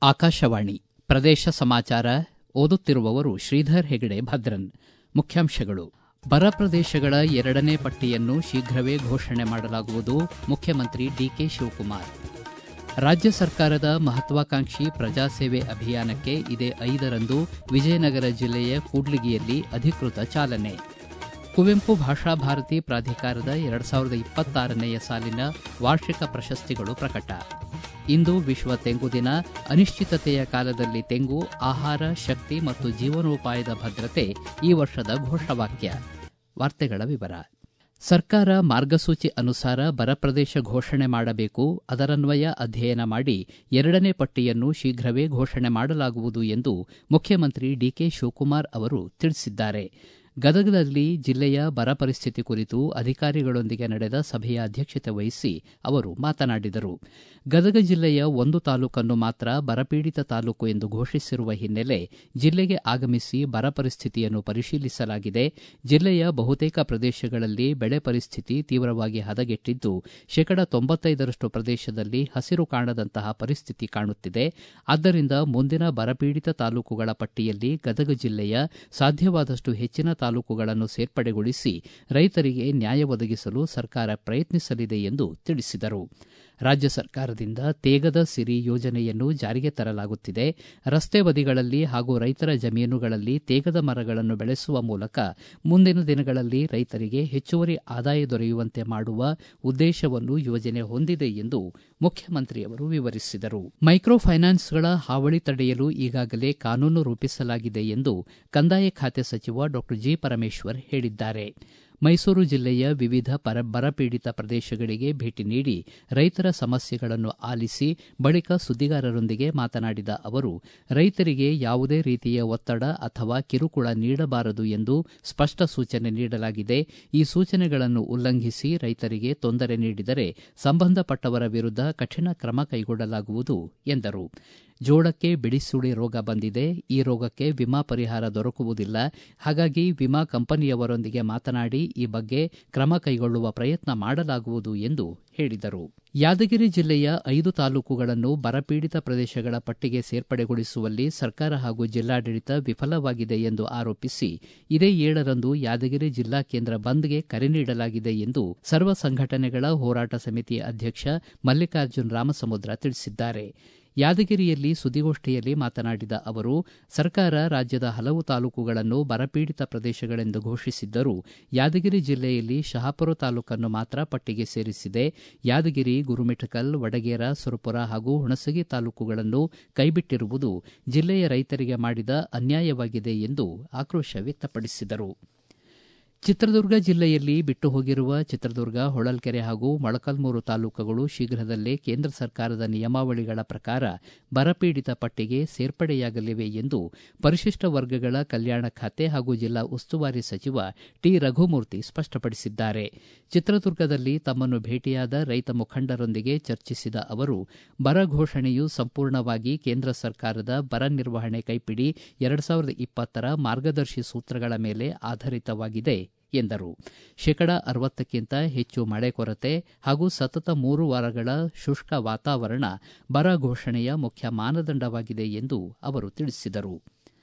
ಆಕಾಶವಾಣಿ ಪ್ರದೇಶ ಸಮಾಚಾರ ಓದುತ್ತಿರುವವರು ಶ್ರೀಧರ್ ಹೆಗಡೆ ಭದ್ರನ್ ಮುಖ್ಯಾಂಶಗಳು ಬರ ಪ್ರದೇಶಗಳ ಎರಡನೇ ಪಟ್ಟಿಯನ್ನು ಶೀಘ್ರವೇ ಘೋಷಣೆ ಮಾಡಲಾಗುವುದು ಮುಖ್ಯಮಂತ್ರಿ ಡಿಕೆ ಶಿವಕುಮಾರ್ ರಾಜ್ಯ ಸರ್ಕಾರದ ಮಹತ್ವಾಕಾಂಕ್ಷಿ ಪ್ರಜಾಸೇವೆ ಅಭಿಯಾನಕ್ಕೆ ಇದೇ ಐದರಂದು ವಿಜಯನಗರ ಜಿಲ್ಲೆಯ ಕೂಡ್ಲಿಗಿಯಲ್ಲಿ ಅಧಿಕೃತ ಚಾಲನೆ ಕುವೆಂಪು ಭಾಷಾ ಭಾರತಿ ಪ್ರಾಧಿಕಾರದ ಎರಡು ಸಾವಿರದ ಇಪ್ಪತ್ತಾರನೆಯ ಸಾಲಿನ ವಾರ್ಷಿಕ ಪ್ರಶಸ್ತಿಗಳು ಪ್ರಕಟ ಇಂದು ವಿಶ್ವ ತೆಂಗು ದಿನ ಅನಿಶ್ಚಿತತೆಯ ಕಾಲದಲ್ಲಿ ತೆಂಗು ಆಹಾರ ಶಕ್ತಿ ಮತ್ತು ಜೀವನೋಪಾಯದ ಭದ್ರತೆ ಈ ವರ್ಷದ ಘೋಷವಾಕ್ಯ ವಾರ್ತೆಗಳ ವಿವರ ಸರ್ಕಾರ ಮಾರ್ಗಸೂಚಿ ಅನುಸಾರ ಬರ ಪ್ರದೇಶ ಘೋಷಣೆ ಮಾಡಬೇಕು ಅದರನ್ವಯ ಅಧ್ಯಯನ ಮಾಡಿ ಎರಡನೇ ಪಟ್ಟಿಯನ್ನು ಶೀಘ್ರವೇ ಘೋಷಣೆ ಮಾಡಲಾಗುವುದು ಎಂದು ಮುಖ್ಯಮಂತ್ರಿ ಡಿಕೆ ಶಿವಕುಮಾರ್ ಅವರು ತಿಳಿಸಿದ್ದಾರೆ ಗದಗದಲ್ಲಿ ಜಿಲ್ಲೆಯ ಬರ ಪರಿಸ್ಥಿತಿ ಕುರಿತು ಅಧಿಕಾರಿಗಳೊಂದಿಗೆ ನಡೆದ ಸಭೆಯ ಅಧ್ಯಕ್ಷತೆ ವಹಿಸಿ ಅವರು ಮಾತನಾಡಿದರು ಗದಗ ಜಿಲ್ಲೆಯ ಒಂದು ತಾಲೂಕನ್ನು ಮಾತ್ರ ಬರಪೀಡಿತ ತಾಲೂಕು ಎಂದು ಘೋಷಿಸಿರುವ ಹಿನ್ನೆಲೆ ಜಿಲ್ಲೆಗೆ ಆಗಮಿಸಿ ಬರ ಪರಿಸ್ಥಿತಿಯನ್ನು ಪರಿಶೀಲಿಸಲಾಗಿದೆ ಜಿಲ್ಲೆಯ ಬಹುತೇಕ ಪ್ರದೇಶಗಳಲ್ಲಿ ಬೆಳೆ ಪರಿಸ್ಥಿತಿ ತೀವ್ರವಾಗಿ ಹದಗೆಟ್ಟಿದ್ದು ಶೇಕಡ ತೊಂಬತ್ತೈದರಷ್ಟು ಪ್ರದೇಶದಲ್ಲಿ ಹಸಿರು ಕಾಣದಂತಹ ಪರಿಸ್ಥಿತಿ ಕಾಣುತ್ತಿದೆ ಆದ್ದರಿಂದ ಮುಂದಿನ ಬರಪೀಡಿತ ತಾಲೂಕುಗಳ ಪಟ್ಟಿಯಲ್ಲಿ ಗದಗ ಜಿಲ್ಲೆಯ ಸಾಧ್ಯವಾದಷ್ಟು ಹೆಚ್ಚಿನ ತಾಲೂಕುಗಳನ್ನು ಸೇರ್ಪಡೆಗೊಳಿಸಿ ರೈತರಿಗೆ ನ್ಯಾಯ ಒದಗಿಸಲು ಸರ್ಕಾರ ಪ್ರಯತ್ನಿಸಲಿದೆ ಎಂದು ತಿಳಿಸಿದರು ರಾಜ್ಯ ಸರ್ಕಾರದಿಂದ ತೇಗದ ಸಿರಿ ಯೋಜನೆಯನ್ನು ಜಾರಿಗೆ ತರಲಾಗುತ್ತಿದೆ ರಸ್ತೆ ಬದಿಗಳಲ್ಲಿ ಹಾಗೂ ರೈತರ ಜಮೀನುಗಳಲ್ಲಿ ತೇಗದ ಮರಗಳನ್ನು ಬೆಳೆಸುವ ಮೂಲಕ ಮುಂದಿನ ದಿನಗಳಲ್ಲಿ ರೈತರಿಗೆ ಹೆಚ್ಚುವರಿ ಆದಾಯ ದೊರೆಯುವಂತೆ ಮಾಡುವ ಉದ್ದೇಶವನ್ನು ಯೋಜನೆ ಹೊಂದಿದೆ ಎಂದು ಮುಖ್ಯಮಂತ್ರಿಯವರು ವಿವರಿಸಿದರು ಮೈಕ್ರೋ ಫೈನಾನ್ಸ್ಗಳ ಹಾವಳಿ ತಡೆಯಲು ಈಗಾಗಲೇ ಕಾನೂನು ರೂಪಿಸಲಾಗಿದೆ ಎಂದು ಕಂದಾಯ ಖಾತೆ ಸಚಿವ ಡಾ ಜಿ ಪರಮೇಶ್ವರ್ ಹೇಳಿದ್ದಾರೆ ಮೈಸೂರು ಜಿಲ್ಲೆಯ ವಿವಿಧ ಪರ ಬರಪೀಡಿತ ಪ್ರದೇಶಗಳಿಗೆ ಭೇಟಿ ನೀಡಿ ರೈತರ ಸಮಸ್ಯೆಗಳನ್ನು ಆಲಿಸಿ ಬಳಿಕ ಸುದ್ದಿಗಾರರೊಂದಿಗೆ ಮಾತನಾಡಿದ ಅವರು ರೈತರಿಗೆ ಯಾವುದೇ ರೀತಿಯ ಒತ್ತಡ ಅಥವಾ ಕಿರುಕುಳ ನೀಡಬಾರದು ಎಂದು ಸ್ಪಷ್ಟ ಸೂಚನೆ ನೀಡಲಾಗಿದೆ ಈ ಸೂಚನೆಗಳನ್ನು ಉಲ್ಲಂಘಿಸಿ ರೈತರಿಗೆ ತೊಂದರೆ ನೀಡಿದರೆ ಸಂಬಂಧಪಟ್ಟವರ ವಿರುದ್ಧ ಕಠಿಣ ಕ್ರಮ ಕೈಗೊಳ್ಳಲಾಗುವುದು ಎಂದರು ಜೋಳಕ್ಕೆ ಬಿಳಿಸುಳಿ ರೋಗ ಬಂದಿದೆ ಈ ರೋಗಕ್ಕೆ ವಿಮಾ ಪರಿಹಾರ ದೊರಕುವುದಿಲ್ಲ ಹಾಗಾಗಿ ವಿಮಾ ಕಂಪನಿಯವರೊಂದಿಗೆ ಮಾತನಾಡಿ ಈ ಬಗ್ಗೆ ಕ್ರಮ ಕೈಗೊಳ್ಳುವ ಪ್ರಯತ್ನ ಮಾಡಲಾಗುವುದು ಎಂದು ಹೇಳಿದರು ಯಾದಗಿರಿ ಜಿಲ್ಲೆಯ ಐದು ತಾಲೂಕುಗಳನ್ನು ಬರಪೀಡಿತ ಪ್ರದೇಶಗಳ ಪಟ್ಟಿಗೆ ಸೇರ್ಪಡೆಗೊಳಿಸುವಲ್ಲಿ ಸರ್ಕಾರ ಹಾಗೂ ಜಿಲ್ಲಾಡಳಿತ ವಿಫಲವಾಗಿದೆ ಎಂದು ಆರೋಪಿಸಿ ಇದೇ ಏಳರಂದು ಯಾದಗಿರಿ ಜಿಲ್ಲಾ ಕೇಂದ್ರ ಬಂದ್ಗೆ ಕರೆ ನೀಡಲಾಗಿದೆ ಎಂದು ಸರ್ವ ಸಂಘಟನೆಗಳ ಹೋರಾಟ ಸಮಿತಿ ಅಧ್ಯಕ್ಷ ಮಲ್ಲಿಕಾರ್ಜುನ್ ರಾಮಸಮುದ್ರ ತಿಳಿಸಿದ್ದಾರೆ ಯಾದಗಿರಿಯಲ್ಲಿ ಸುದ್ದಿಗೋಷ್ಠಿಯಲ್ಲಿ ಮಾತನಾಡಿದ ಅವರು ಸರ್ಕಾರ ರಾಜ್ಯದ ಹಲವು ತಾಲೂಕುಗಳನ್ನು ಬರಪೀಡಿತ ಪ್ರದೇಶಗಳೆಂದು ಘೋಷಿಸಿದ್ದರೂ ಯಾದಗಿರಿ ಜಿಲ್ಲೆಯಲ್ಲಿ ಶಹಾಪುರ ತಾಲೂಕನ್ನು ಮಾತ್ರ ಪಟ್ಟಿಗೆ ಸೇರಿಸಿದೆ ಯಾದಗಿರಿ ಗುರುಮಿಠಕಲ್ ವಡಗೇರ ಸುರಪುರ ಹಾಗೂ ಹುಣಸಗಿ ತಾಲೂಕುಗಳನ್ನು ಕೈಬಿಟ್ಟಿರುವುದು ಜಿಲ್ಲೆಯ ರೈತರಿಗೆ ಮಾಡಿದ ಅನ್ಯಾಯವಾಗಿದೆ ಎಂದು ಆಕ್ರೋಶ ವ್ಯಕ್ತಪಡಿಸಿದರು ಚಿತ್ರದುರ್ಗ ಜಿಲ್ಲೆಯಲ್ಲಿ ಬಿಟ್ಟು ಹೋಗಿರುವ ಚಿತ್ರದುರ್ಗ ಹೊಳಲ್ಕೆರೆ ಹಾಗೂ ಮೊಳಕಲ್ಮೂರು ತಾಲೂಕುಗಳು ಶೀಘ್ರದಲ್ಲೇ ಕೇಂದ್ರ ಸರ್ಕಾರದ ನಿಯಮಾವಳಿಗಳ ಪ್ರಕಾರ ಬರಪೀಡಿತ ಪಟ್ಟಿಗೆ ಸೇರ್ಪಡೆಯಾಗಲಿವೆ ಎಂದು ಪರಿಶಿಷ್ಟ ವರ್ಗಗಳ ಕಲ್ಯಾಣ ಖಾತೆ ಹಾಗೂ ಜಿಲ್ಲಾ ಉಸ್ತುವಾರಿ ಸಚಿವ ಟಿ ರಘುಮೂರ್ತಿ ಸ್ಪಷ್ಟಪಡಿಸಿದ್ದಾರೆ ಚಿತ್ರದುರ್ಗದಲ್ಲಿ ತಮ್ಮನ್ನು ಭೇಟಿಯಾದ ರೈತ ಮುಖಂಡರೊಂದಿಗೆ ಚರ್ಚಿಸಿದ ಅವರು ಬರ ಘೋಷಣೆಯು ಸಂಪೂರ್ಣವಾಗಿ ಕೇಂದ್ರ ಸರ್ಕಾರದ ಬರ ನಿರ್ವಹಣೆ ಕೈಪಿಡಿ ಎರಡು ಸಾವಿರದ ಇಪ್ಪತ್ತರ ಮಾರ್ಗದರ್ಶಿ ಸೂತ್ರಗಳ ಮೇಲೆ ಆಧಾರಿತವಾಗಿದೆ ಎಂದರು ಶೇಕಡ ಅರವತ್ತಕ್ಕಿಂತ ಹೆಚ್ಚು ಮಳೆ ಕೊರತೆ ಹಾಗೂ ಸತತ ಮೂರು ವಾರಗಳ ಶುಷ್ಕ ವಾತಾವರಣ ಬರ ಘೋಷಣೆಯ ಮುಖ್ಯ ಮಾನದಂಡವಾಗಿದೆ ಎಂದು ಅವರು ತಿಳಿಸಿದರು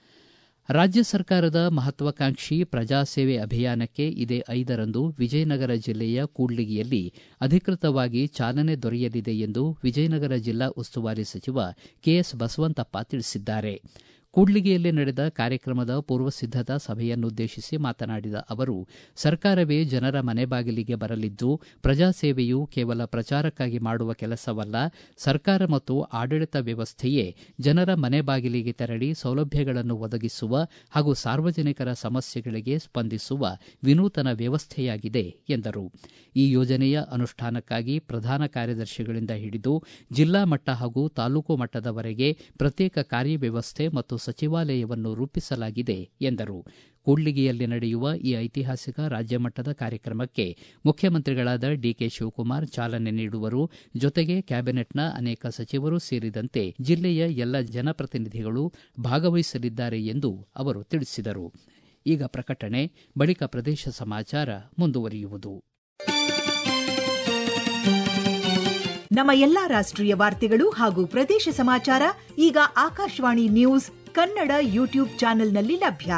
ರಾಜ್ಯ ಸರ್ಕಾರದ ಮಹತ್ವಾಕಾಂಕ್ಷಿ ಪ್ರಜಾಸೇವೆ ಅಭಿಯಾನಕ್ಕೆ ಇದೇ ಐದರಂದು ವಿಜಯನಗರ ಜಿಲ್ಲೆಯ ಕೂಡ್ಲಿಗಿಯಲ್ಲಿ ಅಧಿಕೃತವಾಗಿ ಚಾಲನೆ ದೊರೆಯಲಿದೆ ಎಂದು ವಿಜಯನಗರ ಜಿಲ್ಲಾ ಉಸ್ತುವಾರಿ ಸಚಿವ ಕೆಎಸ್ ಬಸವಂತಪ್ಪ ತಿಳಿಸಿದ್ದಾರೆ ಕೂಡ್ಲಿಗಿಯಲ್ಲಿ ನಡೆದ ಕಾರ್ಯಕ್ರಮದ ಪೂರ್ವ ಸಿದ್ದತಾ ಸಭೆಯನ್ನುದ್ದೇಶಿಸಿ ಮಾತನಾಡಿದ ಅವರು ಸರ್ಕಾರವೇ ಜನರ ಮನೆ ಬಾಗಿಲಿಗೆ ಬರಲಿದ್ದು ಪ್ರಜಾಸೇವೆಯು ಕೇವಲ ಪ್ರಚಾರಕ್ಕಾಗಿ ಮಾಡುವ ಕೆಲಸವಲ್ಲ ಸರ್ಕಾರ ಮತ್ತು ಆಡಳಿತ ವ್ಯವಸ್ಥೆಯೇ ಜನರ ಮನೆ ಬಾಗಿಲಿಗೆ ತೆರಳಿ ಸೌಲಭ್ಯಗಳನ್ನು ಒದಗಿಸುವ ಹಾಗೂ ಸಾರ್ವಜನಿಕರ ಸಮಸ್ಯೆಗಳಿಗೆ ಸ್ಪಂದಿಸುವ ವಿನೂತನ ವ್ಯವಸ್ಥೆಯಾಗಿದೆ ಎಂದರು ಈ ಯೋಜನೆಯ ಅನುಷ್ಠಾನಕ್ಕಾಗಿ ಪ್ರಧಾನ ಕಾರ್ಯದರ್ಶಿಗಳಿಂದ ಹಿಡಿದು ಜಿಲ್ಲಾ ಮಟ್ಟ ಹಾಗೂ ತಾಲೂಕು ಮಟ್ಟದವರೆಗೆ ಪ್ರತ್ಯೇಕ ಕಾರ್ಯವ್ಯವಸ್ಥೆ ಮತ್ತು ಸಚಿವಾಲಯವನ್ನು ರೂಪಿಸಲಾಗಿದೆ ಎಂದರು ಕೂಡ್ಲಿಗಿಯಲ್ಲಿ ನಡೆಯುವ ಈ ಐತಿಹಾಸಿಕ ರಾಜ್ಯ ಮಟ್ಟದ ಕಾರ್ಯಕ್ರಮಕ್ಕೆ ಮುಖ್ಯಮಂತ್ರಿಗಳಾದ ಡಿಕೆ ಶಿವಕುಮಾರ್ ಚಾಲನೆ ನೀಡುವರು ಜೊತೆಗೆ ಕ್ಯಾಬಿನೆಟ್ನ ಅನೇಕ ಸಚಿವರು ಸೇರಿದಂತೆ ಜಿಲ್ಲೆಯ ಎಲ್ಲ ಜನಪ್ರತಿನಿಧಿಗಳು ಭಾಗವಹಿಸಲಿದ್ದಾರೆ ಎಂದು ಅವರು ತಿಳಿಸಿದರು ಈಗ ಪ್ರಕಟಣೆ ಬಳಿಕ ಪ್ರದೇಶ ಸಮಾಚಾರ ಮುಂದುವರಿಯುವುದು ನಮ್ಮ ಎಲ್ಲಾ ರಾಷ್ಟ್ರೀಯ ವಾರ್ತೆಗಳು ಹಾಗೂ ಪ್ರದೇಶ ಸಮಾಚಾರ ಈಗ ಆಕಾಶವಾಣಿ ನ್ಯೂಸ್ ಕನ್ನಡ ಯೂಟ್ಯೂಬ್ ಚಾನೆಲ್ನಲ್ಲಿ ಲಭ್ಯ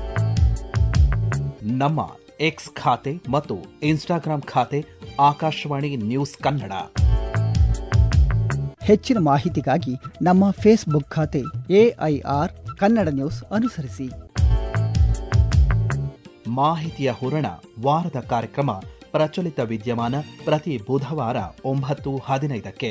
ನಮ್ಮ ಎಕ್ಸ್ ಖಾತೆ ಮತ್ತು ಇನ್ಸ್ಟಾಗ್ರಾಂ ಖಾತೆ ಆಕಾಶವಾಣಿ ನ್ಯೂಸ್ ಕನ್ನಡ ಹೆಚ್ಚಿನ ಮಾಹಿತಿಗಾಗಿ ನಮ್ಮ ಫೇಸ್ಬುಕ್ ಖಾತೆ ಎಐಆರ್ ಕನ್ನಡ ನ್ಯೂಸ್ ಅನುಸರಿಸಿ ಮಾಹಿತಿಯ ಹೂರಣ ವಾರದ ಕಾರ್ಯಕ್ರಮ ಪ್ರಚಲಿತ ವಿದ್ಯಮಾನ ಪ್ರತಿ ಬುಧವಾರ ಒಂಬತ್ತು ಹದಿನೈದಕ್ಕೆ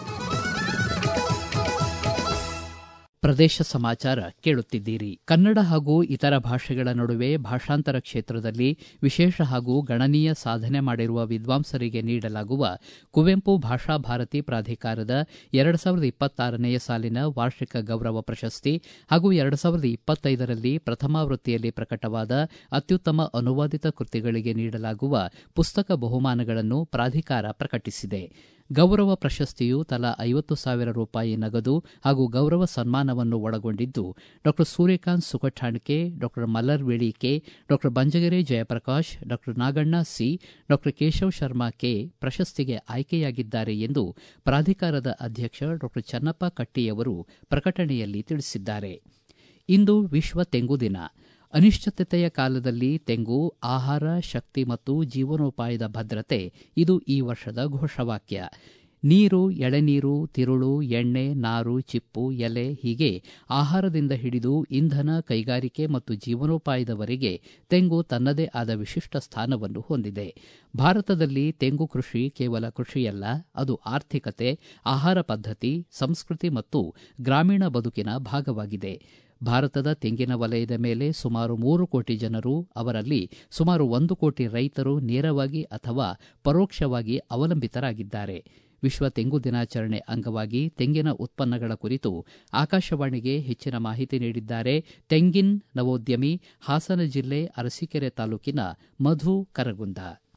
ಪ್ರದೇಶ ಸಮಾಚಾರ ಕೇಳುತ್ತಿದ್ದೀರಿ ಕನ್ನಡ ಹಾಗೂ ಇತರ ಭಾಷೆಗಳ ನಡುವೆ ಭಾಷಾಂತರ ಕ್ಷೇತ್ರದಲ್ಲಿ ವಿಶೇಷ ಹಾಗೂ ಗಣನೀಯ ಸಾಧನೆ ಮಾಡಿರುವ ವಿದ್ವಾಂಸರಿಗೆ ನೀಡಲಾಗುವ ಕುವೆಂಪು ಭಾಷಾ ಭಾರತಿ ಪ್ರಾಧಿಕಾರದ ಎರಡು ಸಾವಿರದ ಇಪ್ಪತ್ತಾರನೆಯ ಸಾಲಿನ ವಾರ್ಷಿಕ ಗೌರವ ಪ್ರಶಸ್ತಿ ಹಾಗೂ ಎರಡು ಸಾವಿರದ ಇಪ್ಪತ್ತೈದರಲ್ಲಿ ಪ್ರಥಮಾವೃತ್ತಿಯಲ್ಲಿ ಪ್ರಕಟವಾದ ಅತ್ಯುತ್ತಮ ಅನುವಾದಿತ ಕೃತಿಗಳಿಗೆ ನೀಡಲಾಗುವ ಪುಸ್ತಕ ಬಹುಮಾನಗಳನ್ನು ಪ್ರಾಧಿಕಾರ ಪ್ರಕಟಿಸಿದೆ ಗೌರವ ಪ್ರಶಸ್ತಿಯು ತಲಾ ಐವತ್ತು ಸಾವಿರ ರೂಪಾಯಿ ನಗದು ಹಾಗೂ ಗೌರವ ಸನ್ಮಾನವನ್ನು ಒಳಗೊಂಡಿದ್ದು ಡಾಕ್ಟರ್ ಸೂರ್ಯಕಾಂತ್ ಸುಕಠಾಣ್ಕೆ ಡಾಕ್ಟರ್ ಮಲ್ಲರ್ ವೇಳಿಕೆ doctor Banjagere Jayaprakash doctor Naganna C doctor Keshav Sharma K ಪ್ರಶಸ್ತಿಗೆ ಆಯ್ಕೆಯಾಗಿದ್ದಾರೆ ಎಂದು ಪ್ರಾಧಿಕಾರದ ಅಧ್ಯಕ್ಷ ಡಾಕ್ಟರ್ ಚನ್ನಪ್ಪ ಕಟ್ಟಿಯವರು ಪ್ರಕಟಣೆಯಲ್ಲಿ ತಿಳಿಸಿದ್ದಾರೆ ಇಂದು ವಿಶ್ವ ತೆಂಗು ದಿನ ಅನಿಶ್ಚಿತತೆಯ ಕಾಲದಲ್ಲಿ ತೆಂಗು ಆಹಾರ ಶಕ್ತಿ ಮತ್ತು ಜೀವನೋಪಾಯದ ಭದ್ರತೆ ಇದು ಈ ವರ್ಷದ ಘೋಷವಾಕ್ಯ ನೀರು ಎಳೆನೀರು ತಿರುಳು ಎಣ್ಣೆ ನಾರು ಚಿಪ್ಪು ಎಲೆ ಹೀಗೆ ಆಹಾರದಿಂದ ಹಿಡಿದು ಇಂಧನ ಕೈಗಾರಿಕೆ ಮತ್ತು ಜೀವನೋಪಾಯದವರೆಗೆ ತೆಂಗು ತನ್ನದೇ ಆದ ವಿಶಿಷ್ಟ ಸ್ಥಾನವನ್ನು ಹೊಂದಿದೆ ಭಾರತದಲ್ಲಿ ತೆಂಗು ಕೃಷಿ ಕೇವಲ ಕೃಷಿಯಲ್ಲ ಅದು ಆರ್ಥಿಕತೆ ಆಹಾರ ಪದ್ಧತಿ ಸಂಸ್ಕೃತಿ ಮತ್ತು ಗ್ರಾಮೀಣ ಬದುಕಿನ ಭಾಗವಾಗಿದೆ ಭಾರತದ ತೆಂಗಿನ ವಲಯದ ಮೇಲೆ ಸುಮಾರು ಮೂರು ಕೋಟಿ ಜನರು ಅವರಲ್ಲಿ ಸುಮಾರು ಒಂದು ಕೋಟಿ ರೈತರು ನೇರವಾಗಿ ಅಥವಾ ಪರೋಕ್ಷವಾಗಿ ಅವಲಂಬಿತರಾಗಿದ್ದಾರೆ ವಿಶ್ವ ತೆಂಗು ದಿನಾಚರಣೆ ಅಂಗವಾಗಿ ತೆಂಗಿನ ಉತ್ಪನ್ನಗಳ ಕುರಿತು ಆಕಾಶವಾಣಿಗೆ ಹೆಚ್ಚಿನ ಮಾಹಿತಿ ನೀಡಿದ್ದಾರೆ ತೆಂಗಿನ್ ನವೋದ್ಯಮಿ ಹಾಸನ ಜಿಲ್ಲೆ ಅರಸೀಕೆರೆ ತಾಲೂಕಿನ ಮಧು ಕರಗುಂದ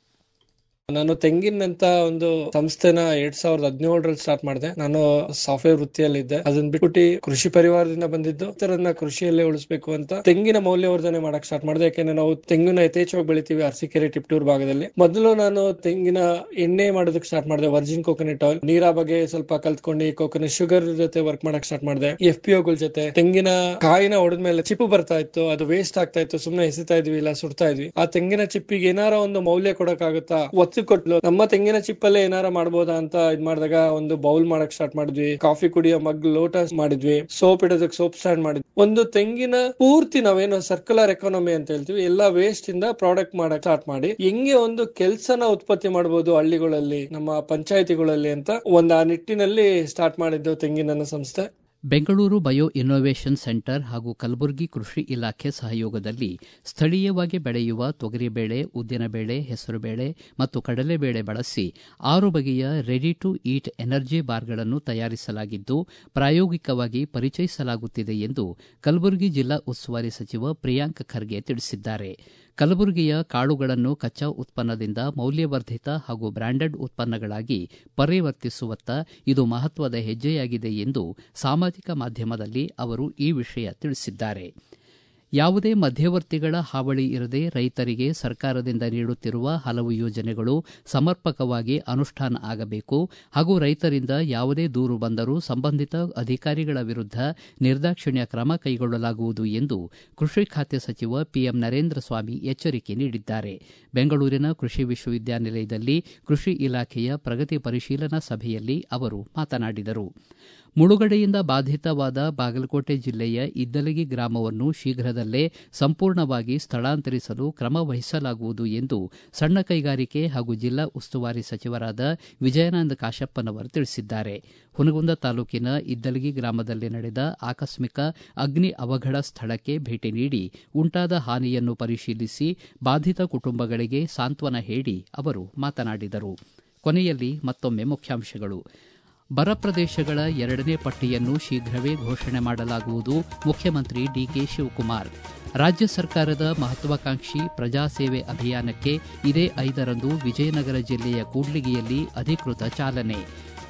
ನಾನು ತೆಂಗಿನ್ ಅಂತ ಒಂದು ಸಂಸ್ಥೆನ ಎರಡ್ ಸಾವಿರದ ಹದಿನೇಳರಲ್ಲಿ ಸ್ಟಾರ್ಟ್ ಮಾಡಿದೆ ನಾನು ಸಾಫ್ಟ್ವೇರ್ ವೃತ್ತಿಯಲ್ಲಿದ್ದೆ ಅದನ್ನ ಬಿಟ್ಬಿಟ್ಟು ಕೃಷಿ ಪರಿವಾರದಿಂದ ಬಂದಿದ್ದು ಇತರನ್ನ ಕೃಷಿಯಲ್ಲೇ ಉಳಿಸಬೇಕು ಅಂತ ತೆಂಗಿನ ಮೌಲ್ಯವರ್ಧನೆ ಮಾಡಕ್ ಸ್ಟಾರ್ಟ್ ಮಾಡಿದೆ ಯಾಕೆಂದ್ರೆ ನಾವು ತೆಂಗಿನ ಯಥೇಚ್ಛವಾಗಿ ಬೆಳಿತೀವಿ ಅರಸೀಕೆರೆ ಟಿಪ್ಟೂರ್ ಭಾಗದಲ್ಲಿ ಮೊದಲು ನಾನು ತೆಂಗಿನ ಎಣ್ಣೆ ಮಾಡೋದಕ್ಕೆ ಸ್ಟಾರ್ಟ್ ಮಾಡಿದೆ ವರ್ಜಿನ್ ಕೋಕೋನಟ್ ಆಯಿಲ್ ನೀರ ಬಗ್ಗೆ ಸ್ವಲ್ಪ ಕಲ್ತ್ಕೊಂಡು ಕೋಕೋನಟ್ ಶುಗರ್ ಜೊತೆ ವರ್ಕ್ ಮಾಡಕ್ ಸ್ಟಾರ್ಟ್ ಮಾಡಿದೆ ಎಫ್ ಪಿ ಒಗಳ ಜೊತೆ ತೆಂಗಿನ ಕಾಯಿನ ಹೊಡೆದ್ಮೇಲೆ ಚಿಪ್ಪು ಬರ್ತಾ ಇತ್ತು ಅದು ವೇಸ್ಟ್ ಆಗ್ತಾ ಇತ್ತು ಸುಮ್ನೆ ಎಸಿತಾ ಇದ್ವಿ ಇಲ್ಲ ಸುಡ್ತಾ ಇದ್ವಿ ಆ ತೆಂಗಿನ ಚಿಪ್ಪಿಗೆ ಏನಾರ ಒಂದು ಮೌಲ್ಯ ಕೊಡಕ್ಕಾಗುತ್ತಾ ಒತ್ತು ಕೊಟ್ಲು ನಮ್ಮ ತೆಂಗಿನ ಚಿಪ್ಪಲ್ಲೇ ಏನಾರ ಮಾಡ್ಬೋದಾ ಅಂತ ಇದ್ ಮಾಡಿದಾಗ ಒಂದು ಬೌಲ್ ಮಾಡಕ್ ಸ್ಟಾರ್ಟ್ ಮಾಡಿದ್ವಿ ಕಾಫಿ ಕುಡಿಯೋ ಮಗ್ ಲೋಟ ಮಾಡಿದ್ವಿ ಸೋಪ್ ಇಡೋದಕ್ಕೆ ಸೋಪ್ ಸ್ಟ್ಯಾಂಡ್ ಮಾಡಿದ್ವಿ ಒಂದು ತೆಂಗಿನ ಪೂರ್ತಿ ನಾವೇನು ಸರ್ಕ್ಯುಲರ್ ಎಕಾನಮಿ ಅಂತ ಹೇಳ್ತೀವಿ ಎಲ್ಲಾ ವೇಸ್ಟ್ ಇಂದ ಪ್ರಾಡಕ್ಟ್ ಮಾಡಕ್ ಸ್ಟಾರ್ಟ್ ಮಾಡಿ ಹೆಂಗೆ ಒಂದು ಕೆಲ್ಸನ ಉತ್ಪತ್ತಿ ಮಾಡಬಹುದು ಹಳ್ಳಿಗಳಲ್ಲಿ ನಮ್ಮ ಪಂಚಾಯತಿಗಳಲ್ಲಿ ಅಂತ ಒಂದು ಆ ನಿಟ್ಟಿನಲ್ಲಿ ಸ್ಟಾರ್ಟ್ ಮಾಡಿದ್ದು ತೆಂಗಿನ ಸಂಸ್ಥೆ ಬೆಂಗಳೂರು ಬಯೋ ಇನ್ನೋವೇಷನ್ ಸೆಂಟರ್ ಹಾಗೂ ಕಲಬುರಗಿ ಕೃಷಿ ಇಲಾಖೆ ಸಹಯೋಗದಲ್ಲಿ ಸ್ಥಳೀಯವಾಗಿ ಬೆಳೆಯುವ ತೊಗರಿಬೇಳೆ ಉದ್ದಿನಬೇಳೆ ಹೆಸರುಬೇಳೆ ಮತ್ತು ಕಡಲೆಬೇಳೆ ಬಳಸಿ ಆರು ಬಗೆಯ ರೆಡಿ ಟು ಈಟ್ ಎನರ್ಜಿ ಬಾರ್ಗಳನ್ನು ತಯಾರಿಸಲಾಗಿದ್ದು ಪ್ರಾಯೋಗಿಕವಾಗಿ ಪರಿಚಯಿಸಲಾಗುತ್ತಿದೆ ಎಂದು ಕಲಬುರಗಿ ಜಿಲ್ಲಾ ಉಸ್ತುವಾರಿ ಸಚಿವ ಪ್ರಿಯಾಂಕ್ ಖರ್ಗೆ ತಿಳಿಸಿದ್ದಾರೆ ಕಲಬುರಗಿಯ ಕಾಳುಗಳನ್ನು ಕಚ್ಚಾ ಉತ್ಪನ್ನದಿಂದ ಮೌಲ್ಯವರ್ಧಿತ ಹಾಗೂ ಬ್ರಾಂಡೆಡ್ ಉತ್ಪನ್ನಗಳಾಗಿ ಪರಿವರ್ತಿಸುವತ್ತ ಇದು ಮಹತ್ವದ ಹೆಜ್ಜೆಯಾಗಿದೆ ಎಂದು ಸಾಮಾಜಿಕ ಮಾಧ್ಯಮದಲ್ಲಿ ಅವರು ಈ ವಿಷಯ ತಿಳಿಸಿದ್ದಾರೆ ಯಾವುದೇ ಮಧ್ಯವರ್ತಿಗಳ ಹಾವಳಿ ಇರದೆ ರೈತರಿಗೆ ಸರ್ಕಾರದಿಂದ ನೀಡುತ್ತಿರುವ ಹಲವು ಯೋಜನೆಗಳು ಸಮರ್ಪಕವಾಗಿ ಅನುಷ್ಠಾನ ಆಗಬೇಕು ಹಾಗೂ ರೈತರಿಂದ ಯಾವುದೇ ದೂರು ಬಂದರೂ ಸಂಬಂಧಿತ ಅಧಿಕಾರಿಗಳ ವಿರುದ್ಧ ನಿರ್ದಾಕ್ಷಿಣ್ಯ ಕ್ರಮ ಕೈಗೊಳ್ಳಲಾಗುವುದು ಎಂದು ಕೃಷಿ ಖಾತೆ ಸಚಿವ ಪಿಎಂ ನರೇಂದ್ರ ಸ್ವಾಮಿ ಎಚ್ಚರಿಕೆ ನೀಡಿದ್ದಾರೆ ಬೆಂಗಳೂರಿನ ಕೃಷಿ ವಿಶ್ವವಿದ್ಯಾನಿಲಯದಲ್ಲಿ ಕೃಷಿ ಇಲಾಖೆಯ ಪ್ರಗತಿ ಪರಿಶೀಲನಾ ಸಭೆಯಲ್ಲಿ ಅವರು ಮಾತನಾಡಿದರು ಮುಳುಗಡೆಯಿಂದ ಬಾಧಿತವಾದ ಬಾಗಲಕೋಟೆ ಜಿಲ್ಲೆಯ ಇದ್ದಲಗಿ ಗ್ರಾಮವನ್ನು ಶೀಘ್ರದಲ್ಲೇ ಸಂಪೂರ್ಣವಾಗಿ ಸ್ಥಳಾಂತರಿಸಲು ಕ್ರಮ ವಹಿಸಲಾಗುವುದು ಎಂದು ಸಣ್ಣ ಕೈಗಾರಿಕೆ ಹಾಗೂ ಜಿಲ್ಲಾ ಉಸ್ತುವಾರಿ ಸಚಿವರಾದ ವಿಜಯಾನಂದ ಕಾಶಪ್ಪನವರು ತಿಳಿಸಿದ್ದಾರೆ ಹುನಗುಂದ ತಾಲೂಕಿನ ಇದ್ದಲಗಿ ಗ್ರಾಮದಲ್ಲಿ ನಡೆದ ಆಕಸ್ಮಿಕ ಅಗ್ನಿ ಅವಘಡ ಸ್ಥಳಕ್ಕೆ ಭೇಟಿ ನೀಡಿ ಉಂಟಾದ ಹಾನಿಯನ್ನು ಪರಿಶೀಲಿಸಿ ಬಾಧಿತ ಕುಟುಂಬಗಳಿಗೆ ಸಾಂತ್ವನ ಹೇಳಿ ಅವರು ಮಾತನಾಡಿದರು ಕೊನೆಯಲ್ಲಿ ಮತ್ತೊಮ್ಮೆ ಮುಖ್ಯಾಂಶಗಳು ಬರ ಪ್ರದೇಶಗಳ ಎರಡನೇ ಪಟ್ಟಿಯನ್ನು ಶೀಘ್ರವೇ ಘೋಷಣೆ ಮಾಡಲಾಗುವುದು ಮುಖ್ಯಮಂತ್ರಿ ಡಿಕೆ ಶಿವಕುಮಾರ್ ರಾಜ್ಯ ಸರ್ಕಾರದ ಮಹತ್ವಾಕಾಂಕ್ಷಿ ಪ್ರಜಾಸೇವೆ ಅಭಿಯಾನಕ್ಕೆ ಇದೇ ಐದರಂದು ವಿಜಯನಗರ ಜಿಲ್ಲೆಯ ಕೂಡ್ಲಿಗಿಯಲ್ಲಿ ಅಧಿಕೃತ ಚಾಲನೆ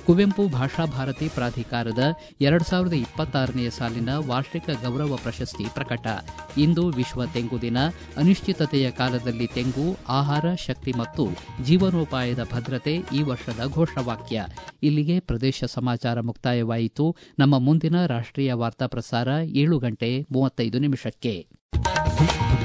ಕುವೆಂಪು ಭಾಷಾ ಭಾರತಿ ಪ್ರಾಧಿಕಾರದ ಎರಡು ಸಾವಿರದ ಇಪ್ಪತ್ತಾರನೆಯ ಸಾಲಿನ ವಾರ್ಷಿಕ ಗೌರವ ಪ್ರಶಸ್ತಿ ಪ್ರಕಟ ಇಂದು ವಿಶ್ವ ತೆಂಗು ದಿನ ಅನಿಶ್ಚಿತತೆಯ ಕಾಲದಲ್ಲಿ ತೆಂಗು ಆಹಾರ ಶಕ್ತಿ ಮತ್ತು ಜೀವನೋಪಾಯದ ಭದ್ರತೆ ಈ ವರ್ಷದ ಘೋಷವಾಕ್ಯ ಇಲ್ಲಿಗೆ ಪ್ರದೇಶ ಸಮಾಚಾರ ಮುಕ್ತಾಯವಾಯಿತು ನಮ್ಮ ಮುಂದಿನ ರಾಷ್ಟೀಯ ವಾರ್ತಾ ಪ್ರಸಾರ ಏಳು ಗಂಟೆ ಮೂವತ್ತೈದು ನಿಮಿಷಕ್ಕೆ